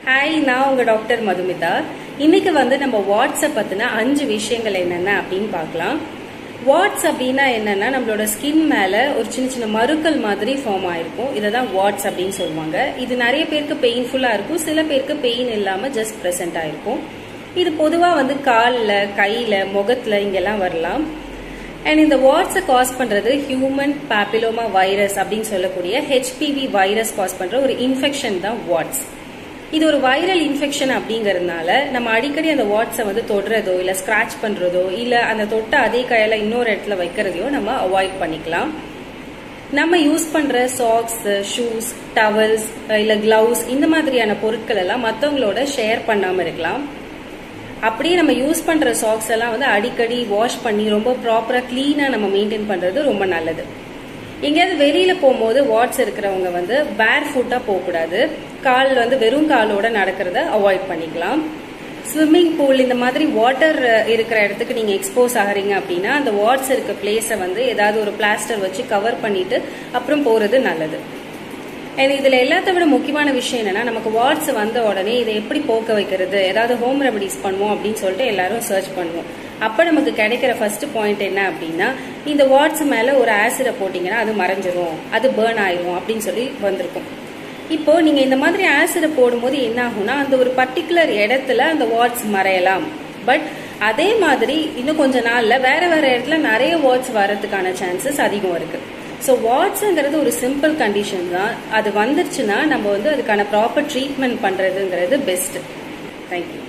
hi நான் உங்க doctor Madhumitha இன்னைக்கு வந்து நம்ம வாட்ஸ்அப் பத்தின அஞ்சு விஷயங்கள் என்னென்ன அப்படின்னு பார்க்கலாம் வாட்ஸ் அப்படின்னா என்னன்னா நம்மளோட ஸ்கின் மேல ஒரு சின்ன சின்ன மருக்கள் மாதிரி ஃபார்ம் ஆயிருக்கும் இதை தான் வாட்ஸ் அப்படின்னு சொல்லுவாங்க இது நிறைய பேருக்கு பெயின்ஃபுல்லா இருக்கும் சில பேருக்கு பெயின் இல்லாம ஜஸ்ட் பிரசன்ட் ஆயிருக்கும் இது பொதுவா வந்து காலில் கையில முகத்துல இங்கெல்லாம் வரலாம் அண்ட் இந்த வாட்ஸை காஸ் பண்றது ஹியூமன் பாப்பிலோமா வைரஸ் அப்படின்னு சொல்லக்கூடிய ஹெச்பிவி வைரஸ் காஸ் பண்ற ஒரு இன்ஃபெக்ஷன் தான் வாட்ஸ் இது ஒரு வைரல் இன்ஃபெக்ஷன் அப்படிங்கறதுனால நம்ம அடிக்கடி அந்த வாட்ஸை வந்து தொடுறதோ இல்ல ஸ்கிராச் பண்றதோ இல்ல அந்த தொட்ட அதே கையில இன்னொரு இடத்துல வைக்கிறதையோ நம்ம அவாய்ட் பண்ணிக்கலாம் நம்ம யூஸ் பண்ற சாக்ஸ் ஷூஸ் டவல்ஸ் இல்ல கிளவுஸ் இந்த மாதிரியான பொருட்கள் எல்லாம் மற்றவங்களோட ஷேர் பண்ணாம இருக்கலாம் அப்படியே நம்ம யூஸ் பண்ற சாக்ஸ் எல்லாம் வந்து அடிக்கடி வாஷ் பண்ணி ரொம்ப ப்ராப்பரா கிளீனா நம்ம மெயின்டைன் பண்றது ரொம்ப நல்லது எங்கேயாவது வெளியில போகும்போது வாட்ஸ் இருக்கிறவங்க வந்து பேர் ஃபுட்டா போகக்கூடாது கால் வந்து வெறும் காலோட நடக்கிறத அவாய்ட் பண்ணிக்கலாம் ஸ்விம்மிங் பூல் இந்த மாதிரி வாட்டர் இருக்கிற இடத்துக்கு நீங்க எக்ஸ்போஸ் ஆகுறீங்க அப்படின்னா அந்த வாட்ஸ் இருக்க பிளேஸை வந்து ஏதாவது ஒரு பிளாஸ்டர் வச்சு கவர் பண்ணிட்டு அப்புறம் போறது நல்லது அண்ட் இதுல எல்லாத்த விட முக்கியமான விஷயம் என்னன்னா நமக்கு வாட்ஸ் வந்த உடனே இதை எப்படி போக்க வைக்கிறது ஏதாவது ஹோம் ரெமடிஸ் பண்ணுவோம் அப்படின்னு சொல்லிட்டு எல்லாரும் சர்ச் பண்ணுவோம் அப்ப நமக்கு கிடைக்கிற ஃபர்ஸ்ட் பாயிண்ட் என்ன அப்படின்னா இந்த வாட்ஸ் மேல ஒரு ஆசிடை போட்டீங்கன்னா அது மறைஞ்சிரும் அது பேர்ன் ஆயிரும் அப்படின்னு சொல்லி வந்திருக்கும் இப்போ நீங்க இந்த மாதிரி ஆசிடை போடும்போது என்ன ஆகும்னா அந்த ஒரு பர்டிகுலர் இடத்துல அந்த வாட்ஸ் மறையலாம் பட் அதே மாதிரி இன்னும் கொஞ்ச நாள்ல வேற வேற இடத்துல நிறைய வாட்ஸ் வர்றதுக்கான சான்சஸ் அதிகம் இருக்கு ஸோ வாட்ஸுங்கிறது ஒரு சிம்பிள் கண்டிஷன் தான் அது வந்துருச்சுன்னா நம்ம வந்து அதுக்கான ப்ராப்பர் ட்ரீட்மெண்ட் பண்றதுங்கிறது பெஸ்ட் தேங்க்யூ